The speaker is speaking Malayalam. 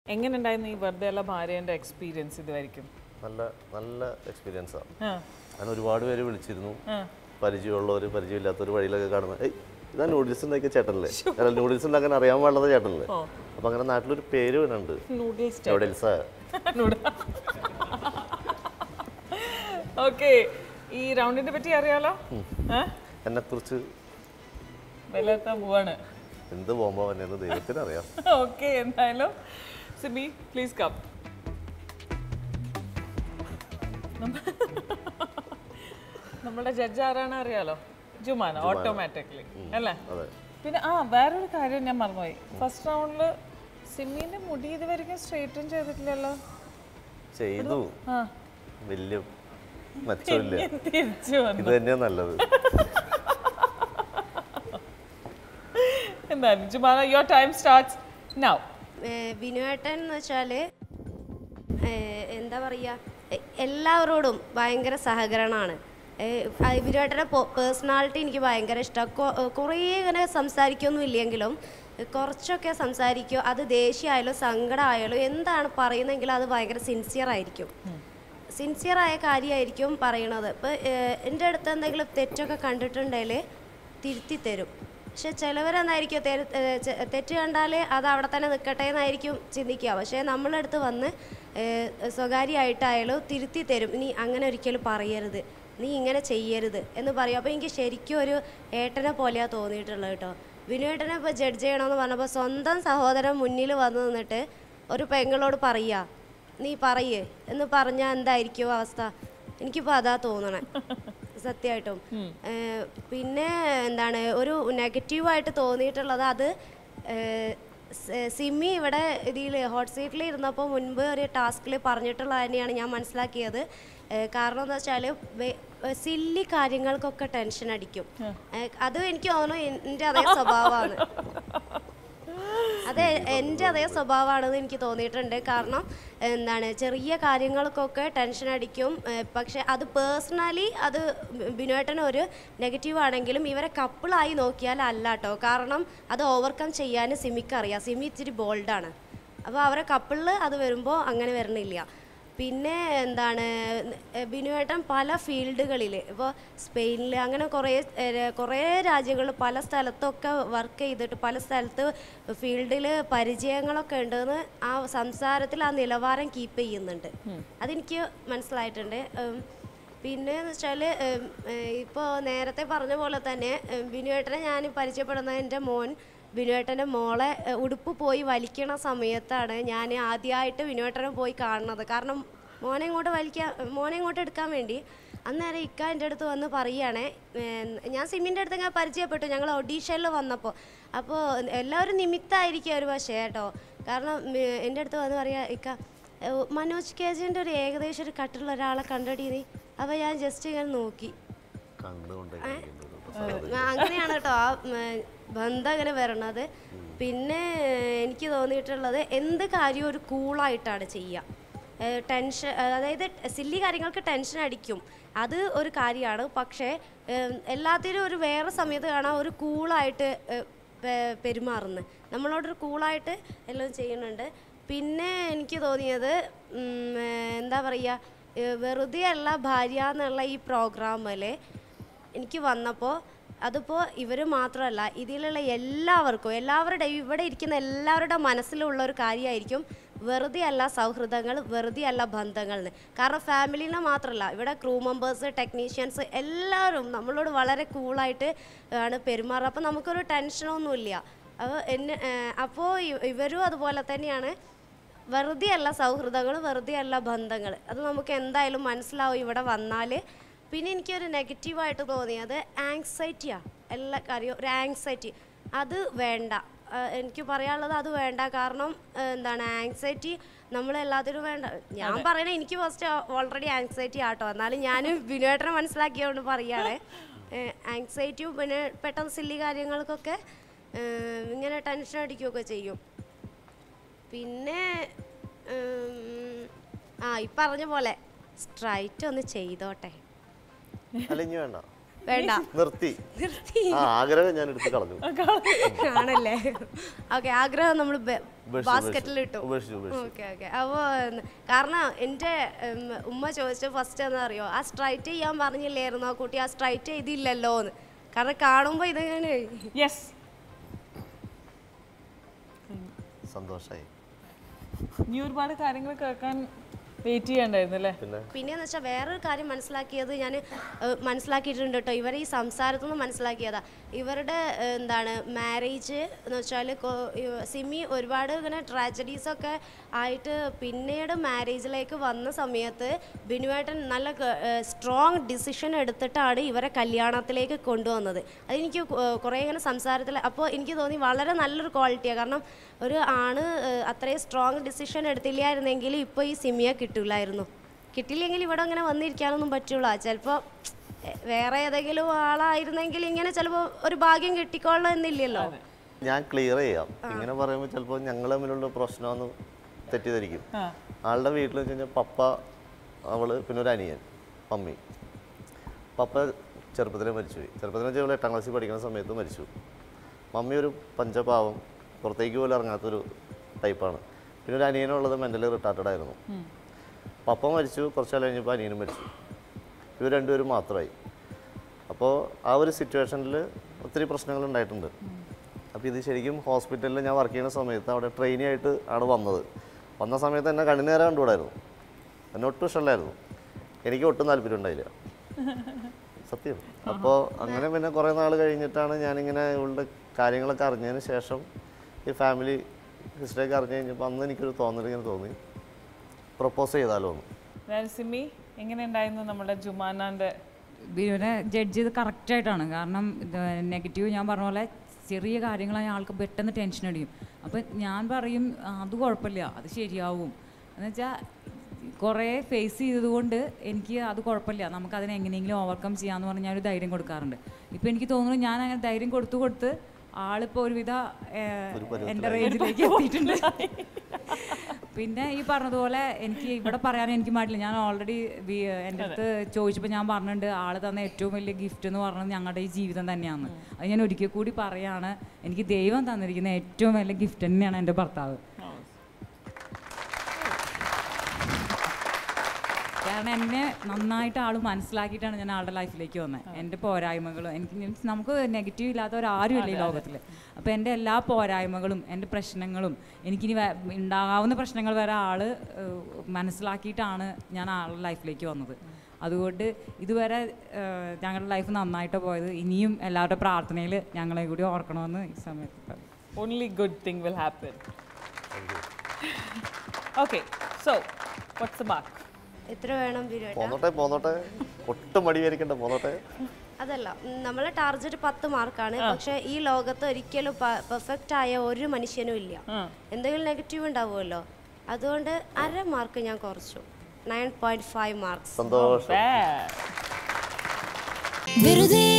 എങ്ങനെ ഉണ്ടായിരുന്നു ഈ വെറുതെ ഉള്ള ഭാര്യേൻ്റെ എക്സ്പീരിയൻസ് ഇതുവരെയും നല്ല നല്ല എക്സ്പീരിയൻസാണ് ആ ഞാൻ ഒരുപാട് പേര് വിളിച്ചിരുന്നു ആ പരിചയമുള്ളവർ പരിചയമില്ലാത്തവർ വഴിയിലൊക്കെ കാണുന്നത് ഏയ് ഇതാ നൂഡിൽസ് ഉണ്ടാക്കിയ ചേട്ടനല്ലേ അല്ല നൂഡിൽസ് ഉണ്ടാക്കാൻ അറിയാൻ പാടുള്ള ചേട്ടനല്ലേ ഓ അപ്പം അങ്ങനെ നാട്ടിലൊരു പേര് വരുന്നുണ്ട് നൂഡിൽസ് നൂഡിൽസാ ഓക്കെ ഈ റൗണ്ടിനെ പറ്റി അറിയാലോ ഏ എന്നെക്കുറിച്ച് വിലയിരുത്താൻ പോവാണ് എന്ത് പോകുമ്പോൾ എന്നെ ദൈവത്തിന് അറിയാം ഓക്കെ എന്തായാലും സിബി പ്ലീസ് കം നമ്മുടെ ജഡ്ജ് ആരാണ് അറിയാലോ ജുമാന ഓട്ടോമാറ്റിക്കലി അല്ലേ അതെ പിന്നെ ആ വേറൊരു കാര്യം ഞാൻ മറന്നുപോയി ഫസ്റ്റ് റൗണ്ടിൽ സിമ്മിന്റെ മുടി ഇതുവരെയ്ക്കും സ്ട്രെയിറ്റൻ ചെയ്തിട്ടില്ലല്ലോ ചെയ്തു ആ വലിയ മെച്ചമില്ല ഞാൻ തിരിച്ചു വന്നു ഇത് തന്നെയാ നല്ലത് എന്തായാലും Jumana your time starts now ബിനുവേട്ടൻ എന്ന് വെച്ചാൽ എന്താ പറയുക എല്ലാവരോടും ഭയങ്കര സഹകരണമാണ് ബിനുവേട്ടൻ്റെ പേഴ്സണാലിറ്റി എനിക്ക് ഭയങ്കര ഇഷ്ടമാണ് കുറേ ഇങ്ങനെ സംസാരിക്കൊന്നും ഇല്ലെങ്കിലും ഏ, കുറച്ചൊക്കെ സംസാരിക്കും അത് ദേഷ്യമായാലും സങ്കടമായാലും എന്താണ് പറയുന്നതെങ്കിലും അത് ഭയങ്കര സിൻസിയർ ആയിരിക്കും സിൻസിയറായ കാര്യമായിരിക്കും പറയണത് ഇപ്പോൾ എൻ്റെ അടുത്ത് എന്തെങ്കിലും തെറ്റൊക്കെ കണ്ടിട്ടുണ്ടെങ്കിൽ തിരുത്തി തരും പക്ഷെ ചിലവരെന്നായിരിക്കും തെരു- ഏ, ചെ- തെറ്റ് കണ്ടാൽ അത് അവിടെ തന്നെ നിൽക്കട്ടെ എന്നായിരിക്കും ചിന്തിക്കുക പക്ഷേ നമ്മളടുത്ത് വന്ന് ഏ, സ്വകാര്യമായിട്ടായാലും തിരുത്തി തരും ഇനി അങ്ങനെ ഒരിക്കലും പറയരുത് നീ ഇങ്ങനെ ചെയ്യരുത് എന്ന് പറയും അപ്പോൾ എനിക്ക് ശരിക്കും ഒരു ഏട്ടനെ പോലെയാണ് തോന്നിയിട്ടുള്ളത് കേട്ടോ വിനുവേട്ടനെ ഇപ്പോൾ ജഡ്ജ് ചെയ്യണമെന്ന് പറഞ്ഞപ്പോൾ സ്വന്തം സഹോദരൻ മുന്നിൽ വന്ന് നിന്നിട്ട് ഒരു പെങ്ങളോട് പറയുക നീ പറയേ എന്ന് പറഞ്ഞാൽ എന്തായിരിക്കും അവസ്ഥ എനിക്കിപ്പോൾ അതാ തോന്നണേ സത്യമായിട്ടും ഏഹ് പിന്നെ എന്താണ് ഒരു നെഗറ്റീവായിട്ട് തോന്നിയിട്ടുള്ളത് അത് ഏഹ് സ- സിമ്മി ഇവിടെ ഇതിൽ ഹോട്ട് സീറ്റിൽ ഇരുന്നപ്പോൾ മുൻപ് ഒരു ടാസ്കിൽ പറഞ്ഞിട്ടുള്ളത് തന്നെയാണ് ഞാൻ മനസ്സിലാക്കിയത് ഏഹ് കാരണം എന്താ വെച്ചാൽ സില്ലി കാര്യങ്ങൾക്കൊക്കെ ടെൻഷൻ അടിക്കും ഏഹ് അത് എനിക്ക് തോന്നുന്നു എൻ്റെ അതേ സ്വഭാവമാണ് അതെ എൻ്റെ അതേ സ്വഭാവമാണെന്ന് എനിക്ക് തോന്നിയിട്ടുണ്ട് കാരണം എന്താണ് ചെറിയ കാര്യങ്ങൾക്കൊക്കെ ടെൻഷൻ അടിക്കും ഏഹ് പക്ഷെ അത് പേഴ്സണലി അത് ബിനോട്ടന് ഒരു നെഗറ്റീവ് ആണെങ്കിലും ഇവരെ കപ്പിളായി നോക്കിയാൽ അല്ല കേട്ടോ കാരണം അത് ഓവർകം ചെയ്യാൻ സിമിക്ക് അറിയാം സിമി ഇച്ചിരി ബോൾഡാണ് അപ്പോൾ അവരെ കപ്പിളിൽ അത് വരുമ്പോൾ അങ്ങനെ വരണില്ല പിന്നെ എന്താണ് ബിനുവേട്ടൻ പല ഫീൽഡുകളിൽ ഇപ്പോൾ സ്പെയിനിൽ അങ്ങനെ കുറേ ഏഹ്, കുറേ രാജ്യങ്ങളിൽ പല സ്ഥലത്തൊക്കെ വർക്ക് ചെയ്തിട്ട് പല സ്ഥലത്ത് ഫീൽഡിൽ പരിചയങ്ങളൊക്കെ ഉണ്ടെന്ന് ആ സംസാരത്തിൽ ആ നിലവാരം കീപ്പ് ചെയ്യുന്നുണ്ട് അതെനിക്ക് മനസ്സിലായിട്ടുണ്ട് ഉം, പിന്നെ എന്ന് വെച്ചാൽ ഇപ്പോൾ നേരത്തെ പറഞ്ഞ പോലെ തന്നെ ഉം, ബിനുവേട്ടനെ ഞാൻ പരിചയപ്പെടുന്നത് എൻ്റെ മോൻ ബിനുവേട്ടൻ്റെ മോളെ ഏഹ്, ഉടുപ്പ് പോയി വലിക്കണ സമയത്താണ് ഞാൻ ആദ്യമായിട്ട് ബിനുവേട്ടനെ പോയി കാണുന്നത് കാരണം മോനെ ഇങ്ങോട്ട് വലിക്കാൻ മോനെ ഇങ്ങോട്ട് എടുക്കാൻ വേണ്ടി അന്നേരം ഇക്ക എൻ്റെ അടുത്ത് വന്ന് പറയുകയാണേ ഞാൻ സിമ്മിൻ്റെ അടുത്ത് ഞാൻ പരിചയപ്പെട്ടു ഞങ്ങൾ ഒഡീഷയിൽ വന്നപ്പോൾ അപ്പോൾ എല്ലാവരും നിമിത്തമായിരിക്കും ഒരു പക്ഷേ കേട്ടോ കാരണം ഉം, എൻ്റെ അടുത്ത് വന്ന് പറയാ ഇക്ക ഏഹ്, മനോജ് കെ ജിൻ്റെ ഒരു ഏകദേശം ഒരു കട്ടുള്ള ഒരാളെ കണ്ടടി നീ അപ്പോൾ ഞാൻ ജസ്റ്റ് ഇങ്ങനെ നോക്കി കണ്ടുകൊണ്ട് ആ, അങ്ങനെയാണ് കേട്ടോ ആ ഉം, ബന്ധം അങ്ങനെ വരണത് പിന്നെ എനിക്ക് തോന്നിയിട്ടുള്ളത് എന്ത് കാര്യവും ഒരു കൂളായിട്ടാണ് ചെയ്യുക ടെൻഷൻ അതായത് സില്ലി കാര്യങ്ങൾക്ക് ടെൻഷൻ അടിക്കും അത് ഒരു കാര്യമാണ് പക്ഷേ ഏം, എല്ലാത്തിനും ഒരു വേറെ സമയത്ത് കാണാൻ ഒരു കൂളായിട്ട് പെരുമാറുന്നത് നമ്മളോടൊരു കൂളായിട്ട് എല്ലാം ചെയ്യുന്നുണ്ട് പിന്നെ എനിക്ക് തോന്നിയത് ഉം, ഏ, എന്താ പറയുക വെറുതെ അല്ല ഭാര്യ എന്നുള്ള ഈ പ്രോഗ്രാമിൽ എനിക്ക് വന്നപ്പോൾ അതിപ്പോൾ ഇവർ മാത്രമല്ല ഇതിലുള്ള എല്ലാവർക്കും എല്ലാവരുടെ ഇവിടെ ഇരിക്കുന്ന എല്ലാവരുടെ മനസ്സിലുള്ള ഒരു കാര്യമായിരിക്കും വെറുതെ അല്ല സൗഹൃദങ്ങൾ വെറുതെ അല്ല ബന്ധങ്ങൾ എന്ന് കാരണം ഫാമിലിനെ മാത്രമല്ല ഇവിടെ ക്രൂ മെമ്പേഴ്സ് ടെക്നീഷ്യൻസ് എല്ലാവരും നമ്മളോട് വളരെ കൂളായിട്ട് ആണ് പെരുമാറുക അപ്പോൾ നമുക്കൊരു ടെൻഷനൊന്നുമില്ല അപ്പോൾ എന്നെ അപ്പോൾ ഇവരും അതുപോലെ തന്നെയാണ് വെറുതെ അല്ല സൗഹൃദങ്ങൾ വെറുതെ അല്ല ബന്ധങ്ങൾ അത് നമുക്ക് എന്തായാലും മനസ്സിലാവും ഇവിടെ വന്നാൽ പിന്നെ എനിക്കൊരു നെഗറ്റീവായിട്ട് തോന്നിയത് ആങ്സൈറ്റിയാണ് എല്ലാ കാര്യവും ഒരു ആങ്സൈറ്റി അത് വേണ്ട ആ, എനിക്ക് പറയാനുള്ളത് അത് വേണ്ട കാരണം ആ, എന്താണ് ആങ്സൈറ്റി നമ്മളെല്ലാത്തിനും വേണ്ട ഞാൻ പറയണേ എനിക്ക് ഫസ്റ്റ് ഓൾറെഡി ആങ്സൈറ്റി ആട്ടോ എന്നാലും ഞാൻ വിനോട്ടനെ മനസ്സിലാക്കിയോണ്ട് പറയുകയാണ് ആങ്സൈറ്റിയും പിന്നെ പെട്ടെന്ന് സില്ലി കാര്യങ്ങൾക്കൊക്കെ ആ, ഇങ്ങനെ ടെൻഷൻ അടിക്കുകയൊക്കെ ചെയ്യും പിന്നെ ഉം, ആ ഈ പറഞ്ഞ പോലെ സ്ട്രൈറ്റ് ഒന്ന് ചെയ്തോട്ടെ അല്ല ഇനി വേണ്ട വേണ്ട നിർത്തി നിർത്തി ആ ആഗ്രഹം ഞാൻ എടുത്ത് കളഞ്ഞു ആണല്ലേ ഓക്കെ ആഗ്രഹം നമ്മൾ ഉപേക്ഷിച്ചു, ബാസ്ക്കറ്റിൽ ഇട്ടു ഉപേക്ഷിച്ചു, ഉപേക്ഷിച്ചു. ഓക്കെ ഓക്കെ അപ്പോൾ കാരണം എൻ്റെ ഉം, ഉമ്മ ചോദിച്ച ഫസ്റ്റ് എന്താ അറിയോ ആ സ്ട്രൈറ്റ് ചെയ്യാൻ പറഞ്ഞില്ലായിരുന്നോ കുട്ടി ആ സ്ട്രൈറ്റ് ചെയ്തില്ലല്ലോ എന്ന് കാരണം കാണുമ്പോൾ ഇതെങ്ങനെ യെസ് സന്തോഷമായി ഇനി ഒരുപാട് കാര്യങ്ങൾ കേൾക്കാൻ വെയിറ്റ് ചെയ്യണ്ടായിരുന്നു അല്ലേ പിന്നെ പിന്നെയെന്ന് വെച്ചാൽ വേറൊരു കാര്യം മനസ്സിലാക്കിയത് ഞാൻ മനസ്സിലാക്കിയിട്ടുണ്ട് കേട്ടോ ഇവരെ ഈ സംസാരത്തിൽ നിന്ന് മനസ്സിലാക്കിയതാ ഇവരുടെ ഏഹ്, എന്താണ് മാരേജ് എന്ന് വെച്ചാൽ സിമി ഒരുപാട് ഇങ്ങനെ ട്രാജഡീസ് ഒക്കെ ആയിട്ട് പിന്നീട് മാരേജിലേക്ക് വന്ന സമയത്ത് ബിനുവേട്ടൻ നല്ല സ്ട്രോങ് ഡിസിഷൻ എടുത്തിട്ടാണ് ഇവരെ കല്യാണത്തിലേക്ക് കൊണ്ടുവന്നത് അതെനിക്ക് കൊ- കുറേ ഇങ്ങനെ സംസാരത്തിൽ അപ്പോൾ എനിക്ക് തോന്നി വളരെ നല്ലൊരു ക്വാളിറ്റിയാണ് കാരണം ഒരു ആണ് ഏഹ്, അത്രയും സ്ട്രോങ് ഡിസിഷൻ എടുത്തില്ലായിരുന്നെങ്കിൽ ഇപ്പോൾ ഈ സിമിയെ കിട്ടില്ലായിരുന്നു കിട്ടിയില്ലെങ്കിൽ ഇവിടെ അങ്ങനെ വന്നിരിക്കാനൊന്നും പറ്റുള്ള ചിലപ്പോൾ വേറെ ഏതെങ്കിലും ആളായിരുന്നെങ്കിൽ ഇങ്ങനെ ചിലപ്പോൾ ഒരു ഭാഗ്യം കിട്ടിക്കൊള്ളണം എന്നില്ലല്ലോ ഞാൻ ക്ലിയർ ചെയ്യാം ഇങ്ങനെ പറയുമ്പോൾ ചിലപ്പോൾ ഞങ്ങൾ തമ്മിലുള്ള പ്രശ്നമൊന്ന് തെറ്റിദ്ധരിക്കും ആ ആളുടെ വീട്ടിൽ വെച്ച് കഴിഞ്ഞാൽ പപ്പ അവള് പിന്നെ ഒരു അനിയൻ മമ്മി പപ്പ ചെറുപ്പത്തിലേ മരിച്ചുപോയി ചെറുപ്പത്തിൽ വെച്ചാൽ ഇവൾ എട്ടാം ക്ലാസ്സിൽ പഠിക്കുന്ന സമയത്ത് മരിച്ചു മമ്മി ഒരു പഞ്ചപാവം പുറത്തേക്ക് പോലും ഇറങ്ങാത്തൊരു ടൈപ്പാണ് പിന്നെ ഒരു അനിയനുള്ളത് മെൻ്റലി റിട്ടാർട്ടഡ് ആയിരുന്നു പപ്പ മരിച്ചു കുറച്ച് കാലം കഴിഞ്ഞപ്പോൾ അനിയനും മരിച്ചു ഇവർ രണ്ടുപേരും മാത്രമായി അപ്പോൾ ആ ഒരു സിറ്റുവേഷനിൽ ഒത്തിരി പ്രശ്നങ്ങൾ ഉണ്ടായിട്ടുണ്ട് അപ്പോൾ ഇത് ശരിക്കും ഹോസ്പിറ്റലിൽ ഞാൻ വർക്ക് ചെയ്യുന്ന സമയത്ത് അവിടെ ട്രെയിനി ആയിട്ട് ആണ് വന്നത് വന്ന സമയത്ത് എന്നെ കണ്ണു നേരം കണ്ടുകൂടായിരുന്നു എന്നെ ഒട്ടും ഇഷ്ടമല്ലായിരുന്നു എനിക്ക് ഒട്ടും താല്പര്യം ഉണ്ടായില്ല സത്യം അപ്പോൾ അങ്ങനെ പിന്നെ കുറേ നാൾ കഴിഞ്ഞിട്ടാണ് ഞാനിങ്ങനെ ഇവളുടെ കാര്യങ്ങളൊക്കെ അറിഞ്ഞതിന് ശേഷം ഈ ഫാമിലി ഹിസ്റ്ററിയൊക്കെ അറിഞ്ഞു കഴിഞ്ഞപ്പോൾ അന്ന് എനിക്കൊരു തോന്നൽ ഇങ്ങനെ തോന്നി പ്രപ്പോസ് ചെയ്താലോ എന്ന് ഞാൻ സിമി എങ്ങനെ ഉണ്ടായിരുന്നു നമ്മുടെ ജുമാനാന്റെ ബിനുവിനെ ജഡ്ജ് ചെയ്ത് കറക്റ്റായിട്ടാണ് കാരണം നെഗറ്റീവ് ഞാൻ പറഞ്ഞ പോലെ ചെറിയ കാര്യങ്ങളായ ആൾക്ക് പെട്ടെന്ന് ടെൻഷൻ അടിക്കും അപ്പം ഞാൻ പറയും "ആ, അത് കുഴപ്പമില്ല അത് ശരിയാവും എന്ന് വെച്ചാൽ കുറേ ഫേസ് ചെയ്തതുകൊണ്ട് എനിക്ക് അത് കുഴപ്പമില്ല നമുക്ക് അതിനെ എങ്ങനെയെങ്കിലും ഓവർകം ചെയ്യാമെന്ന് പറഞ്ഞ് ഞാൻ ഒരു ധൈര്യം കൊടുക്കാറുണ്ട് ഇപ്പം എനിക്ക് തോന്നുന്നു ഞാൻ അങ്ങനെ ധൈര്യം കൊടുത്തു കൊടുത്ത് ആളിപ്പോൾ ഒരുവിധ ഏഹ്, എൻ്റെ റേഞ്ചിലേക്ക് എത്തിയിട്ടുണ്ട് പിന്നെ ഈ പറഞ്ഞതുപോലെ എനിക്ക് ഇവിടെ പറയാൻ എനിക്ക് പാടില്ല ഞാൻ ഓൾറെഡി എൻ്റെ അടുത്ത് ചോദിച്ചപ്പോൾ ഞാൻ പറഞ്ഞിട്ടുണ്ട് ആള് തന്ന ഏറ്റവും വലിയ ഗിഫ്റ്റ് എന്ന് പറഞ്ഞത് ഞങ്ങളുടെ ഈ ജീവിതം തന്നെയാണ് അത് ഞാൻ ഒരിക്കൽ കൂടി പറയാണ് എനിക്ക് ദൈവം തന്നിരിക്കുന്ന ഏറ്റവും വലിയ ഗിഫ്റ്റ് തന്നെയാണ് എൻ്റെ ഭർത്താവ് കാരണം എന്നെ നന്നായിട്ട് ആൾ മനസ്സിലാക്കിയിട്ടാണ് ഞാൻ ആളുടെ ലൈഫിലേക്ക് വന്നത് എൻ്റെ പോരായ്മകളും എനിക്ക് മീൻസ് നമുക്ക് നെഗറ്റീവ് ഇല്ലാത്തവരാരും ഇല്ല ഈ ലോകത്തിൽ അപ്പോൾ എൻ്റെ എല്ലാ പോരായ്മകളും എൻ്റെ പ്രശ്നങ്ങളും എനിക്കിനി വേ- ഉണ്ടാകാവുന്ന പ്രശ്നങ്ങൾ വരെ ആൾ മനസ്സിലാക്കിയിട്ടാണ് ഞാൻ ആളുടെ ലൈഫിലേക്ക് വന്നത് അതുകൊണ്ട് ഇതുവരെ ഏഹ്, ഞങ്ങളുടെ ലൈഫ് നന്നായിട്ട് പോയത് ഇനിയും എല്ലാവരുടെ പ്രാർത്ഥനയിൽ ഞങ്ങളെ കൂടി ഓർക്കണമെന്ന് ഈ സമയത്ത് പറയും only good thing will happen. okay, so what's the mark? എത്ര വേണം ബിനുവേട്ട പോന്നോട്ടെ പോന്നോട്ടെ ഒട്ടും മടിയായിരിക്കണ്ട പോന്നോട്ടെ അതല്ല ഉം, നമ്മളെ ടാർഗറ്റ് പത്ത് മാർക്കാണ് പക്ഷെ ഈ ലോകത്ത് ഒരിക്കലും പെർഫെക്റ്റ് ആയ ഒരു മനുഷ്യനും ഇല്ല എന്തെങ്കിലും നെഗറ്റീവ് ഉണ്ടാവുമല്ലോ അതുകൊണ്ട് അര മാർക്ക് ഞാൻ കുറച്ചു നയൻ പോയിന്റ് ഫൈവ് മാർക്സ് സന്തോഷം Bad. വെറുതെ